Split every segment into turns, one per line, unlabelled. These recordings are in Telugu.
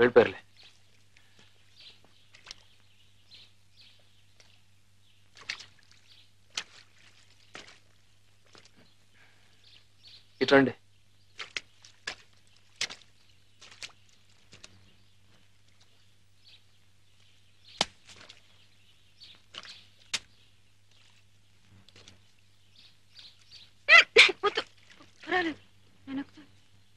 వెళ్ళిపోయారులే ఇట్రండి
వద్దు పర్వాలేదు నేను ఎక్కుతాను.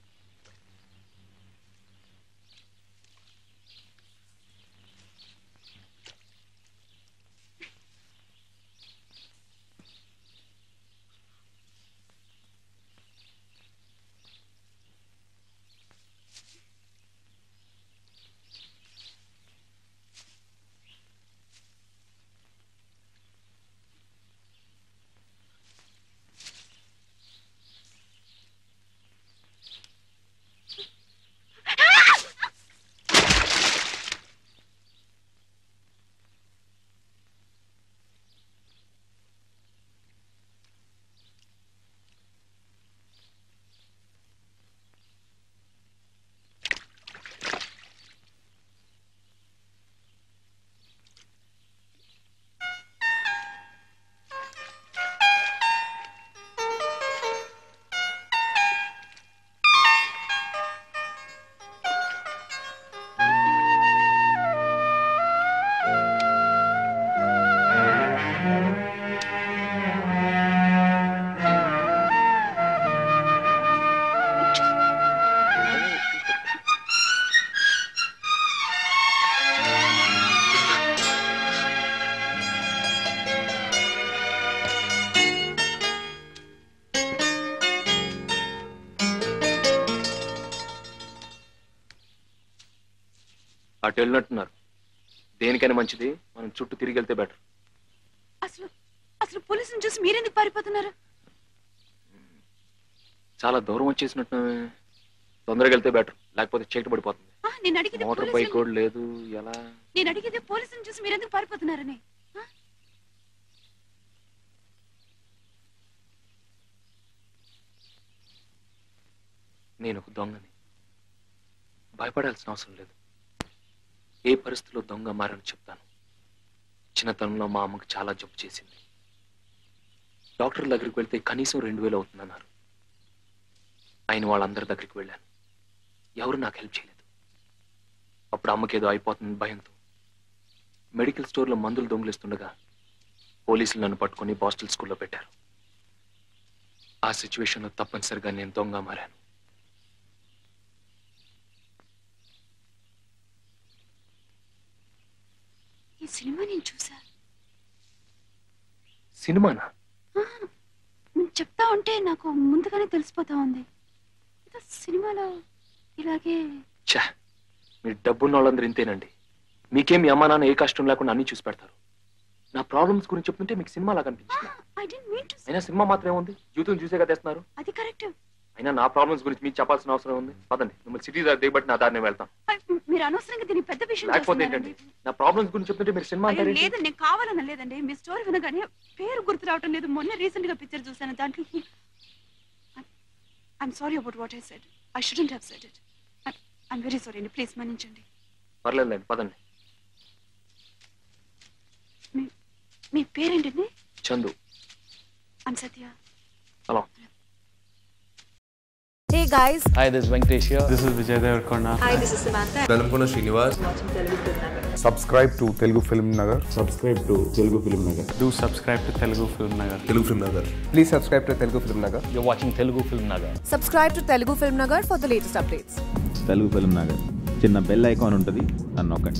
అటు వెళ్ళినట్టున్నారు దేనికైనా మంచిది మనం చుట్టూ తిరిగి వెళ్తే బెటర్
అసలు అసలు పోలీసుని చూసి మీరెందుకు పారిపోతున్నారు
చాలా దూరం వచ్చేసినట్టు తొందరగా వెళ్తే బెటర్ లేకపోతే చీకటి పడిపోతుంది
ఆ, నేను అడిగింది
మోటార్ బైక్
పోలీసుని-
కూడా లేదు ఎలా
నేను అడిగింది పోలీసుని చూసి మీరెందుకు పారిపోతున్నారని ఆ?
నేను ఒక దొంగని భయపడాల్సిన అవసరం లేదు ఏ పరిస్థితిలో దొంగ మారని చెప్తాను చిన్నతనంలో మా అమ్మకి చాలా జబ్బు చేసింది డాక్టర్ దగ్గరికి వెళ్తే కనీసం రెండు వేలు అవుతుందన్నారు అయిన వాళ్ళందరి దగ్గరికి వెళ్ళాను ఎవరు నాకు హెల్ప్ చేయలేదు అప్పుడు అమ్మకి ఏదో అయిపోతుంది భయంతో మెడికల్ స్టోర్లో మందులు దొంగిలిస్తుండగా పోలీసులు నన్ను పట్టుకొని బాస్టల్ స్కూల్లో పెట్టారు ఆ సిచ్యువేషన్లో తప్పనిసరిగా నేను దొంగ మారాను
ఈ సినిమా నేను చూసా
సినిమానా
ఆ, నువ్వు చెప్తా ఉంటే నాకు ముందుగానే తెలిసిపోతా ఉంది ఏదో సినిమాలో ఇలాగే
ఛా మీరు డబ్బున్న వాళ్ళందరూ ఇంతేనండి మీకేం మీ అమ్మా నాన్న ఏ కష్టం లేకుండా అన్ని చూసి పెడతారు నా ప్రాబ్లమ్స్ గురించి చెప్తుంటే మీకు సినిమా లాగా అనిపించింది
ఐ డెంట్ మీన్ టు
అయినా సినిమా మాత్రమే ఉంది జీవితం చూసే కదా తెస్తున్నారు
అది కరెక్ట్
అయినా నా ప్రాబ్లమ్స్ గురించి మీకు చెప్పాల్సిన అవసరం ఉంది పదండి మిమ్మల్ని సిటీ దగ్గర దిగబట్టి నా దారిని వెళ్తాం
మీరు అనవసరంగా దీన్ని పెద్ద విషయం
లేకపోతే
చేస్తున్నారండి.
ఏంటండి నా ప్రాబ్లమ్స్ గురించి చెప్తుంటే మీరు సినిమా
అయ్యో,
అంటారు
లేదండి నేను కావాలన్న లేదండి మీ స్టోరీ వినగానే పేరు గుర్తు రావటం లేదు మొన్న రీసెంట్ గా పిక్చర్ చూసాను దాంట్లో I'm sorry about what I said I shouldn't have said it I'm very sorry అండి ప్లీజ్ మన్నించండి
పర్లేదులేండి పదండి
మీ మీ పేరేంటండి
Chandu
I'm Satya
hello
Hey guys,
Hi, this is Venkatesh here.
This is Vijay Devarkonda.
hi, this is Samantha.
Velankonda Srinivas
subscribe to Telugu Film Nagar.
Subscribe to Telugu film Nagar
Do subscribe to Telugu Film Nagar.
Telugu film Nagar
Please subscribe to Telugu Film Nagar.
You're watching Telugu Film Nagar.
Subscribe to Telugu Film Nagar for the latest updates.
Telugu film Nagar చిన్న బెల్ ఐకాన్ ఉంటుంది అని నొక్కండి